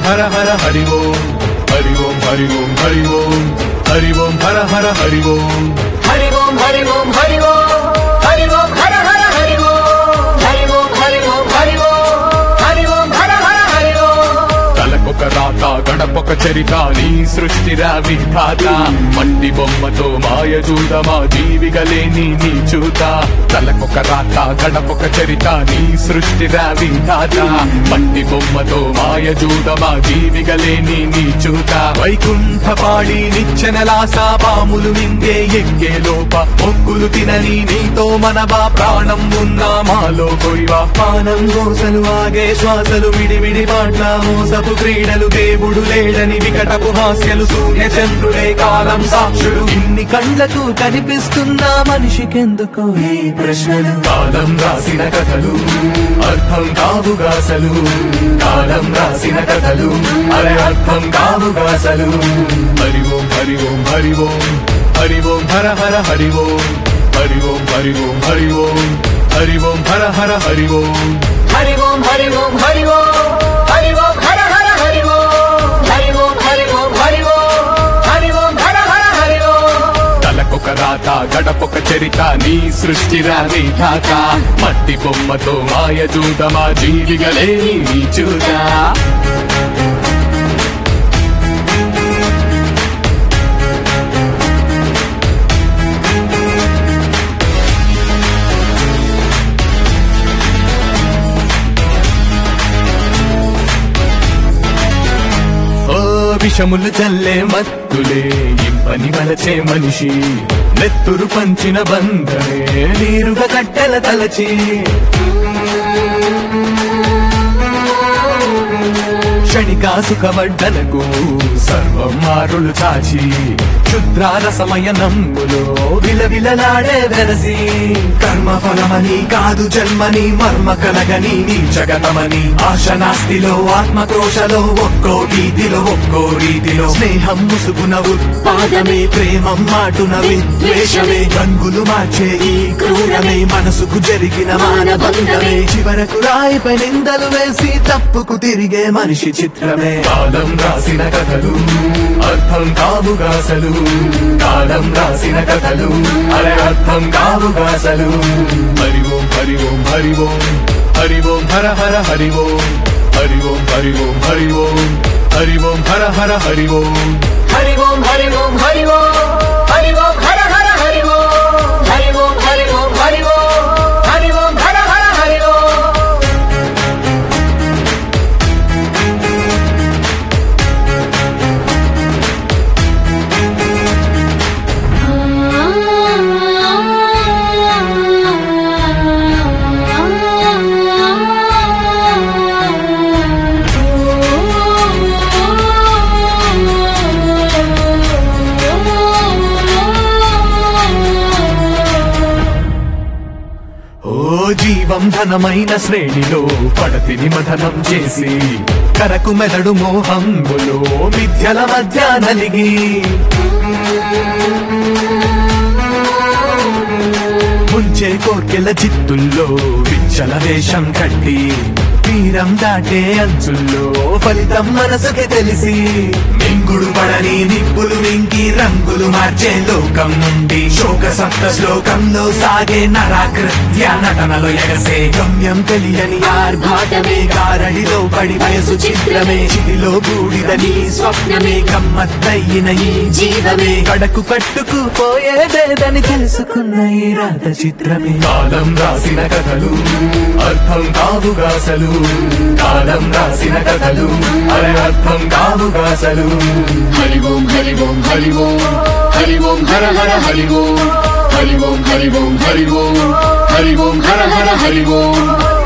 హర హర హరి ఓం హరి ఓం హరి ఓం హరి ఓం హరి ఓం హర హర హరి ఓం హరి ఓం హరి ఓం హరి ఓం హరి ఓం హర హర హరి ఓం హరి ఓం హరి ఓం హరి ఓం హరి ఓం హర హర హరి ఓం తలకొక రాత గడపొక చరిత నీ సృష్టిరా విధాత మట్టి బొమ్మతో మాయ చూడమా జీవిగలేని నీ చూత తలకొక రాత గడపొక చరిత నీ సృష్టిరా విధాత మట్టి బొమ్మతో మాయ చూడమా జీవిగలేని నీ చూత వైకుంఠ పాడి నిచ్చెనలాస పాములు నిందే ఎక్కే లోప మొక్కులు తినని నీతో మనవా ప్రాణం ఉన్నా మాలో కొరివా పానం గోసలు ఆగే శ్వాసలు విడివిడి మాట్ల మోసపు క్రీడలు దేవుడు లేడని వికటపు హాస్యలు సూర్య చంద్రుడే కాలం సాక్షుడు ఇన్ని కళ్ళకు కనిపిస్తున్నా మనిషికెందుకో ఈ ప్రశ్నలు కాలం రాసిన కథలు అర్థం కావుగాసలు కాలం రాసిన కథలు అరే అర్థం కావుగాసలు హరి ఓం హరి ఓం హరి ఓం హరి ఓం హర హర హరి ఓం హరి ఓం హరి ఓం హరి ఓం హరి ఓం హర హర హరి ఓం హరి ఓం హరి ఓం హరి ఓం హరి ఓం హర హర హరి ఓం హరి ఓం హరి ఓం హరి ఓం హరి ఓం హర హర హరి ఓం తలకొక రాత గడపొక చరిత నీ సృష్టి విధాత మట్టి బొమ్మతో మాయ చూదమా జీవిగలే నీ చూదా ఓ విషములు చల్లే మత్తులే ఇంపని వలచే మనిషి నెత్తురు పంచిన బంధమే నీరుగా కట్టెల తలచి క్షణికా సుఖవడ్డలకు సర్వం మారులు చాచి క్షుద్రాల సమయనంబులో విలవిలలాడే వెరసి కర్మ ఫలమని కాదు జన్మని మర్మ కలగని నీ జగతమని ఆశ నాస్తిలో ఆత్మక్రోశలో ఒక్కో వీధిలో ఒక్కో రీతిలో స్నేహం ముసుగున ఉత్పాదమే ప్రేమం మాటున విద్వేషమే రంగులు మార్చే ఈ క్రూరమే మనసుకు జరిగిన మానబంధమే చివరకు రాయిపై నిందలు వేసి తప్పుకు తిరిగే మనిషి చిత్రమే కాలం రాసిన కథలు అర్థం కావుగాసలు కాలం రాసిన కథలు అరే అర్థం కావుగాసలు హరి ఓం హరి ఓం హరి ఓం హరి ఓం హర హర హరి ఓం హరి ఓం హరి ఓం హరి ఓం హరి ఓం హర హర హరి ఓం హరి ఓం హరి ఓం హరి ఓం హరి ఓం హర హర హరి ఓం హరి ఓం హరి ఓం హరి ఓం హరి ఓం హర హర హరి ఓం ఓ జీవం ధనమైన శ్రేణిలో పడతిని మథనం చేసి కరకు మెదడు మోహంబులో మిథ్యల మధ్య నలిగి ముంచే కోర్కెల చిత్తుల్లో విచ్చల వేషం కట్టి తీరం దాటే అంచుల్లో ఫలితం మనసుకి తెలిసి మింగుడు పడని నిప్పులు మింగి రంగులు మార్చే లోకం నుండి శోక సప్త శ్లోకంలో సాగే నరాకృత్య నటనలో ఎగసే గమ్యం తెలియని ఆర్భాటమే గారడిలో పడి వయసు చిత్రమే చితిలో బూడిదని స్వప్నమే గమ్మత్తయ్యిన ఈ జీవమే కడకు కట్టుకు పోయేదేదని తెలుసుకున్న ఈ రాత చిత్రమే కాలం రాసిన కథలు అర్థం కావుగాసలు కాలం రాసిన కథలు అరే అర్థం కావుగాసలు హరి ఓం హరి ఓం హరి ఓం హరి ఓం హర హర హరి ఓం హరి ఓం హరి ఓం హరి ఓం హరి ఓం హర హర హరి ఓం